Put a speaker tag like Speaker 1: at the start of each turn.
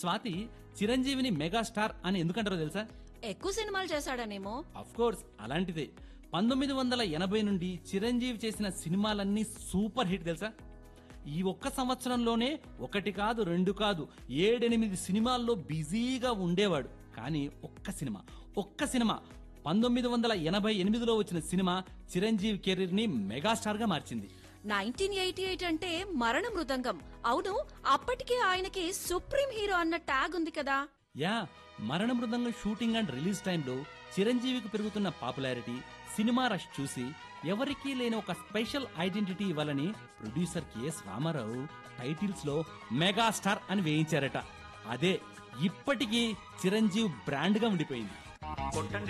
Speaker 1: స్వాతి చిరంజీవిని మెగాస్టార్ అని ఎందుకంటారో తెలుసా
Speaker 2: ఎక్కువ సినిమాలు చేశాడనేమో
Speaker 1: అఫ్ కోర్స్ అలాంటిదే పంతొమ్మిది వందల ఎనభై నుండి చిరంజీవి చేసిన సినిమాలన్నీ సూపర్ హిట్ తెలుసా ఈ ఒక్క సంవత్సరంలోనే ఒకటి కాదు రెండు కాదు ఏడెనిమిది సినిమాల్లో బిజీగా ఉండేవాడు కానీ ఒక్క సినిమా ఒక్క సినిమా పంతొమ్మిది వందల ఎనభై ఎనిమిదిలో వచ్చిన సినిమా చిరంజీవి కెరీర్ ని మెగాస్టార్ గా మార్చింది
Speaker 2: నైన్టీన్ ఎయిటీ ఎయిట్ అంటే మరణ మృదంగం అవును అప్పటికే ఆయనకి సుప్రీం హీరో అన్న ట్యాగ్ ఉంది కదా
Speaker 1: యా మరణ మృదంగం షూటింగ్ అండ్ రిలీజ్ టైంలో చిరంజీవికి పెరుగుతున్న పాపులారిటీ సినిమా రష్ చూసి ఎవరికీ లేని ఒక స్పెషల్ ఐడెంటిటీ ఇవ్వాలని ప్రొడ్యూసర్ కెఎస్ రామారావు టైటిల్స్ లో మెగాస్టార్ అని వేయించారట అదే ఇప్పటికీ చిరంజీవి బ్రాండ్ గా ఉండిపోయింది
Speaker 3: కొట్టండి